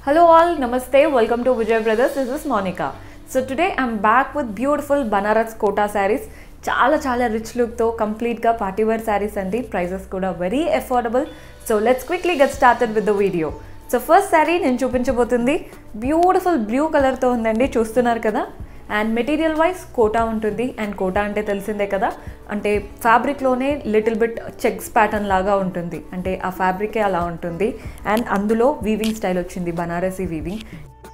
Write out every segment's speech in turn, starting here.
Hello all, Namaste, welcome to Vijay Brothers. This is Monica. So today I'm back with beautiful Banaras Kota sarees. చాలా చాలా rich లుక్తో కంప్లీట్గా party wear saris అండి prices కూడా very affordable so let's quickly get started with the video so first sari నేను చూపించబోతుంది beautiful blue కలర్తో ఉందండి చూస్తున్నారు కదా అండ్ మెటీరియల్ వైజ్ కోటా ఉంటుంది అండ్ కోటా అంటే తెలిసిందే కదా అంటే ఫ్యాబ్రిక్లోనే లిటిల్ బిట్ చెక్స్ ప్యాటర్న్ లాగా ఉంటుంది అంటే ఆ ఫ్యాబ్రికే అలా ఉంటుంది అండ్ అందులో వీవింగ్ స్టైల్ వచ్చింది బనారసీ వీవింగ్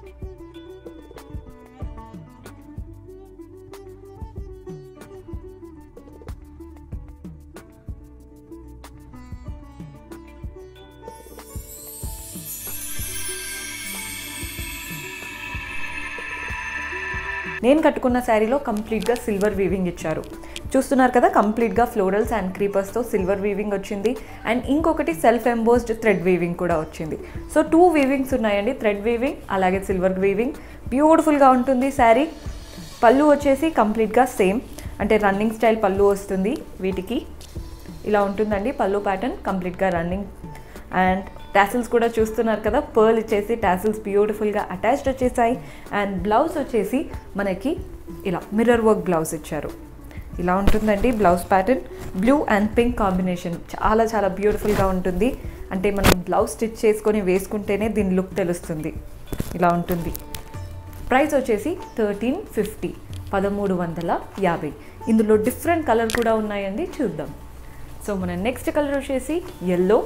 నేను కట్టుకున్న శారీలో కంప్లీట్గా సిల్వర్ వీవింగ్ ఇచ్చారు చూస్తున్నారు కదా కంప్లీట్గా ఫ్లోరల్స్ అండ్ క్రీపర్స్తో సిల్వర్ వీవింగ్ వచ్చింది అండ్ ఇంకొకటి సెల్ఫ్ ఎంబోస్డ్ థ్రెడ్ వీవింగ్ కూడా వచ్చింది సో టూ వీవింగ్స్ ఉన్నాయండి థ్రెడ్ వీవింగ్ అలాగే సిల్వర్ వీవింగ్ బ్యూటిఫుల్గా ఉంటుంది శారీ పళ్ళు వచ్చేసి కంప్లీట్గా సేమ్ అంటే రన్నింగ్ స్టైల్ పళ్ళు వస్తుంది వీటికి ఇలా ఉంటుందండి పళ్ళు ప్యాటర్న్ కంప్లీట్గా రన్నింగ్ అండ్ టాసిల్స్ కూడా చూస్తున్నారు కదా పర్ల్ ఇచ్చేసి టాసిల్స్ బ్యూటిఫుల్గా అటాచ్డ్ వచ్చేసాయి అండ్ బ్లౌజ్ వచ్చేసి మనకి ఇలా మిర్రర్ వర్క్ బ్లౌజ్ ఇచ్చారు ఇలా ఉంటుందండి blouse pattern blue and pink combination చాలా చాలా బ్యూటిఫుల్గా ఉంటుంది అంటే మనం బ్లౌజ్ స్టిచ్ చేసుకొని వేసుకుంటేనే దీని లుక్ తెలుస్తుంది ఇలా ఉంటుంది ప్రైస్ వచ్చేసి థర్టీన్ ఫిఫ్టీ పదమూడు వందల యాభై ఇందులో డిఫరెంట్ కలర్ కూడా ఉన్నాయండి చూద్దాం సో మన నెక్స్ట్ కలర్ వచ్చేసి ఎల్లో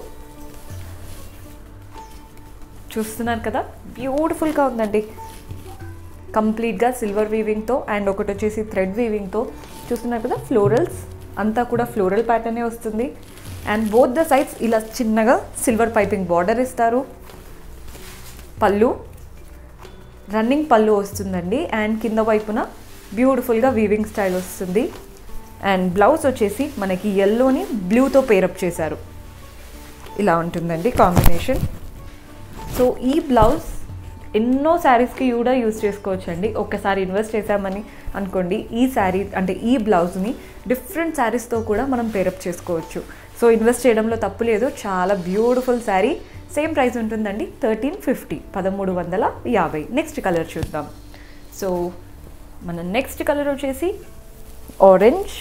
చూస్తున్నారు కదా బ్యూటిఫుల్గా ఉందండి కంప్లీట్గా సిల్వర్ వీవింగ్తో అండ్ ఒకటి వచ్చేసి థ్రెడ్ వీవింగ్తో చూస్తున్నారు కదా ఫ్లోరల్స్ అంతా కూడా ఫ్లోరల్ ప్యాటర్నే వస్తుంది అండ్ బోత్ ద సైడ్స్ ఇలా చిన్నగా సిల్వర్ పైపింగ్ బార్డర్ ఇస్తారు పళ్ళు రన్నింగ్ పళ్ళు వస్తుందండి అండ్ కింద వైపున బ్యూటిఫుల్గా వీవింగ్ స్టైల్ వస్తుంది అండ్ బ్లౌజ్ వచ్చేసి మనకి ఎల్లోని బ్లూతో పేరప్ చేశారు ఇలా ఉంటుందండి కాంబినేషన్ సో ఈ బ్లౌజ్ ఎన్నో శారీస్కి కూడా యూజ్ చేసుకోవచ్చండి ఒక్కసారి ఇన్వెస్ట్ చేసామని అనుకోండి ఈ శారీ అంటే ఈ బ్లౌజ్ని డిఫరెంట్ శారీస్తో కూడా మనం పేరప్ చేసుకోవచ్చు సో ఇన్వెస్ట్ చేయడంలో తప్పు లేదు చాలా బ్యూటిఫుల్ శారీ సేమ్ ప్రైస్ ఉంటుందండి థర్టీన్ ఫిఫ్టీ పదమూడు వందల యాభై నెక్స్ట్ కలర్ చూద్దాం సో మన నెక్స్ట్ కలర్ వచ్చేసి ఆరెంజ్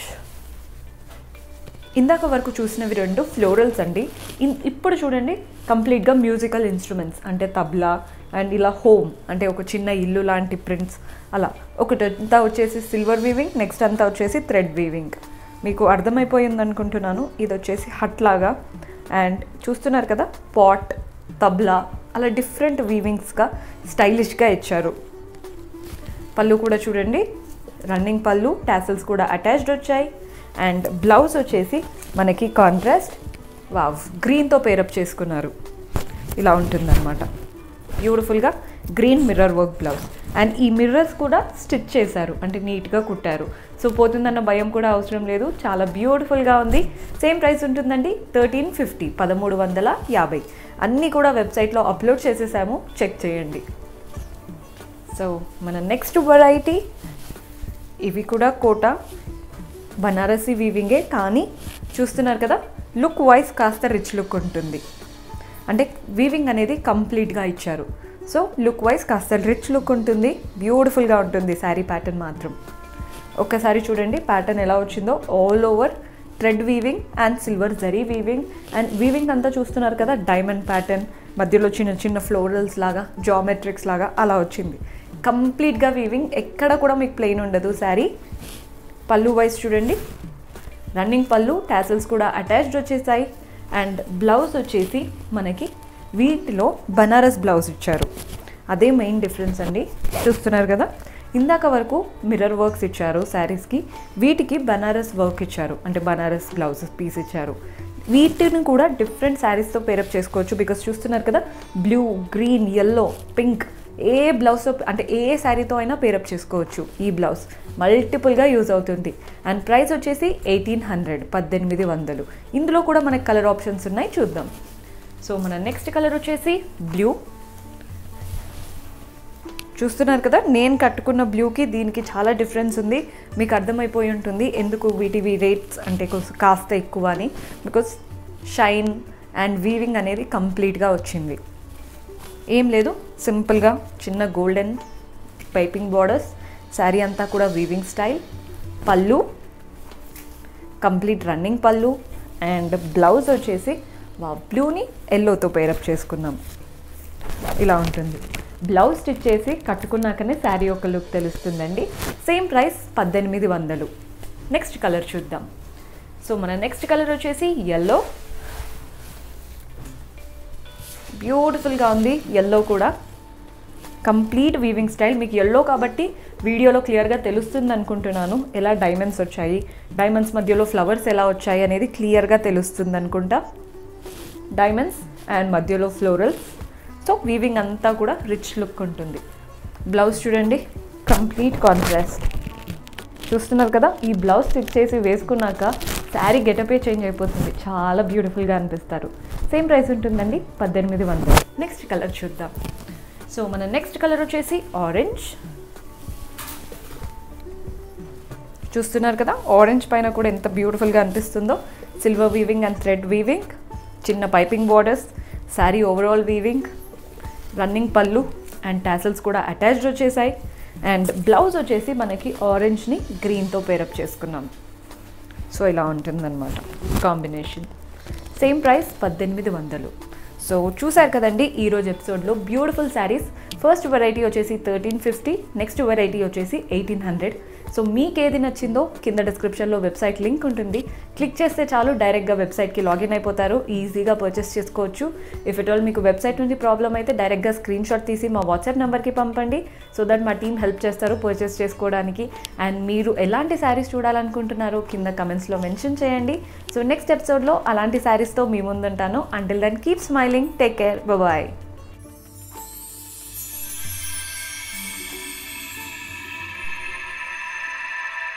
ఇందాక వరకు చూసినవి రెండు ఫ్లోరల్స్ అండి ఇన్ ఇప్పుడు చూడండి కంప్లీట్గా మ్యూజికల్ ఇన్స్ట్రుమెంట్స్ అంటే తబ్లా అండ్ ఇలా హోమ్ అంటే ఒక చిన్న ఇల్లు లాంటి ప్రింట్స్ అలా ఒకటి అంతా వచ్చేసి సిల్వర్ వీవింగ్ నెక్స్ట్ అంతా వచ్చేసి థ్రెడ్ వీవింగ్ మీకు అర్థమైపోయింది అనుకుంటున్నాను ఇది వచ్చేసి హట్ లాగా అండ్ చూస్తున్నారు కదా పాట్ తబ్లా అలా డిఫరెంట్ వీవింగ్స్గా స్టైలిష్గా ఇచ్చారు పళ్ళు కూడా చూడండి రన్నింగ్ పళ్ళు టాసిల్స్ కూడా అటాచ్డ్ వచ్చాయి అండ్ బ్లౌజ్ వచ్చేసి మనకి కాంట్రాస్ట్ వావ్ గ్రీన్తో పేరప్ చేసుకున్నారు ఇలా ఉంటుందన్నమాట బ్యూటిఫుల్గా green mirror work blouse and ఈ మిర్రర్స్ కూడా స్టిచ్ చేశారు అంటే నీట్గా కుట్టారు సో పోతుందన్న భయం కూడా అవసరం లేదు చాలా బ్యూటిఫుల్గా ఉంది సేమ్ ప్రైస్ ఉంటుందండి థర్టీన్ ఫిఫ్టీ పదమూడు వందల యాభై అన్నీ కూడా వెబ్సైట్లో అప్లోడ్ చేసేసాము చెక్ చేయండి సో మన నెక్స్ట్ వెరైటీ ఇవి కూడా కోట బనారసి వీవింగే కానీ చూస్తున్నారు కదా లుక్ వైజ్ కాస్త రిచ్ లుక్ ఉంటుంది అంటే వీవింగ్ అనేది కంప్లీట్గా ఇచ్చారు సో లుక్ వైజ్ కాస్త రిచ్ లుక్ ఉంటుంది బ్యూటిఫుల్గా ఉంటుంది శారీ ప్యాటర్న్ మాత్రం ఒక్కసారి చూడండి ప్యాటర్న్ ఎలా వచ్చిందో all over thread weaving and silver zari weaving and weaving అంతా చూస్తున్నారు కదా డైమండ్ ప్యాటర్న్ మధ్యలో చిన్న చిన్న ఫ్లోరల్స్ లాగా జామెట్రిక్స్ లాగా అలా వచ్చింది కంప్లీట్గా వీవింగ్ ఎక్కడ కూడా మీకు ప్లెయిన్ ఉండదు శారీ పళ్ళు వైజ్ చూడండి రన్నింగ్ పళ్ళు టాసిల్స్ కూడా అటాచ్డ్ వచ్చేసాయి అండ్ బ్లౌజ్ వచ్చేసి మనకి వీటిలో బనారస్ బ్లౌజ్ ఇచ్చారు అదే మెయిన్ డిఫరెన్స్ అండి చూస్తున్నారు కదా ఇందాక వరకు మిర్రర్ వర్క్స్ ఇచ్చారు శారీస్కి వీటికి బనారస్ వర్క్ ఇచ్చారు అంటే బనారస్ బ్లౌజ్ పీస్ ఇచ్చారు వీటిని కూడా డిఫరెంట్ శారీస్తో పేరప్ చేసుకోవచ్చు బికాస్ చూస్తున్నారు కదా బ్లూ గ్రీన్ ఎల్లో పింక్ ఏ బ్లౌజ్తో అంటే ఏ శారీతో అయినా పేరప్ చేసుకోవచ్చు ఈ బ్లౌజ్ మల్టిపుల్గా యూజ్ అవుతుంది అండ్ ప్రైస్ వచ్చేసి ఎయిటీన్ హండ్రెడ్ పద్దెనిమిది వందలు ఇందులో కూడా మనకి కలర్ ఆప్షన్స్ ఉన్నాయి చూద్దాం సో మన నెక్స్ట్ కలర్ వచ్చేసి బ్లూ చూస్తున్నారు కదా నేను కట్టుకున్న బ్లూకి దీనికి చాలా డిఫరెన్స్ ఉంది మీకు అర్థమైపోయి ఉంటుంది ఎందుకు వీటివి రేట్స్ అంటే కొంచెం కాస్త ఎక్కువ అని బికాస్ షైన్ అండ్ వీవింగ్ అనేది కంప్లీట్గా వచ్చింది ఏం లేదు సింపుల్గా చిన్న గోల్డెన్ పైపింగ్ బార్డర్స్ శారీ అంతా కూడా వీవింగ్ స్టైల్ పళ్ళు కంప్లీట్ రన్నింగ్ పళ్ళు అండ్ బ్లౌజ్ వచ్చేసి వా బ్లూని ఎల్లోతో పేరప్ చేసుకుందాం ఇలా ఉంటుంది బ్లౌజ్ స్టిచ్ చేసి కట్టుకున్నాకనే శారీ యొక్క లుక్ తెలుస్తుందండి సేమ్ ప్రైస్ పద్దెనిమిది వందలు నెక్స్ట్ కలర్ చూద్దాం సో మన నెక్స్ట్ కలర్ వచ్చేసి ఎల్లో బ్యూటిఫుల్గా ఉంది ఎల్లో కూడా కంప్లీట్ వీవింగ్ స్టైల్ మీకు ఎల్లో కాబట్టి వీడియోలో క్లియర్గా తెలుస్తుంది అనుకుంటున్నాను ఎలా డైమండ్స్ వచ్చాయి డైమండ్స్ మధ్యలో ఫ్లవర్స్ ఎలా వచ్చాయి అనేది క్లియర్గా తెలుస్తుంది అనుకుంటా డైమండ్స్ అండ్ మధ్యలో ఫ్లోరల్స్ సో వీవింగ్ అంతా కూడా రిచ్ లుక్ ఉంటుంది బ్లౌజ్ చూడండి కంప్లీట్ కాంట్రాస్ట్ చూస్తున్నారు కదా ఈ బ్లౌజ్ స్టిచ్ చేసి వేసుకున్నాక శారీ గెటపే చేంజ్ అయిపోతుంది చాలా బ్యూటిఫుల్గా అనిపిస్తారు సేమ్ ప్రైస్ ఉంటుందండి పద్దెనిమిది వందలు నెక్స్ట్ కలర్ చూద్దాం సో మన నెక్స్ట్ కలర్ వచ్చేసి ఆరెంజ్ చూస్తున్నారు కదా ఆరెంజ్ పైన కూడా ఎంత బ్యూటిఫుల్గా అనిపిస్తుందో silver weaving and thread weaving చిన్న piping borders sari overall weaving running పళ్ళు అండ్ టాసల్స్ కూడా అటాచ్డ్ వచ్చేసాయి అండ్ బ్లౌజ్ వచ్చేసి మనకి ఆరెంజ్ని గ్రీన్తో పేరప్ చేసుకున్నాం సో ఇలా ఉంటుందన్నమాట కాంబినేషన్ సేమ్ ప్రైస్ పద్దెనిమిది వందలు సో చూసారు కదండి ఈరోజు ఎపిసోడ్లో బ్యూటిఫుల్ శారీస్ ఫస్ట్ వెరైటీ వచ్చేసి థర్టీన్ ఫిఫ్టీ నెక్స్ట్ వెరైటీ వచ్చేసి ఎయిటీన్ హండ్రెడ్ సో మీకు ఏది నచ్చిందో కింద డిస్క్రిప్షన్లో వెబ్సైట్ లింక్ ఉంటుంది క్లిక్ చేస్తే చాలు డైరెక్ట్గా వెబ్సైట్కి లాగిన్ అయిపోతారు ఈజీగా పర్చేస్ చేసుకోవచ్చు ఇఫ్ ఇట్ ఆల్ మీకు వెబ్సైట్ నుంచి ప్రాబ్లం అయితే డైరెక్ట్గా స్క్రీన్ షాట్ తీసి మా వాట్సాప్ నెంబర్కి పంపండి సో దట్ మా టీం హెల్ప్ చేస్తారు పర్చేస్ చేసుకోవడానికి అండ్ మీరు ఎలాంటి శారీస్ చూడాలనుకుంటున్నారో కింద కమెంట్స్లో మెన్షన్ చేయండి సో నెక్స్ట్ ఎపిసోడ్లో అలాంటి శారీస్తో మీ ముందుంటాను until then keep smiling take care bye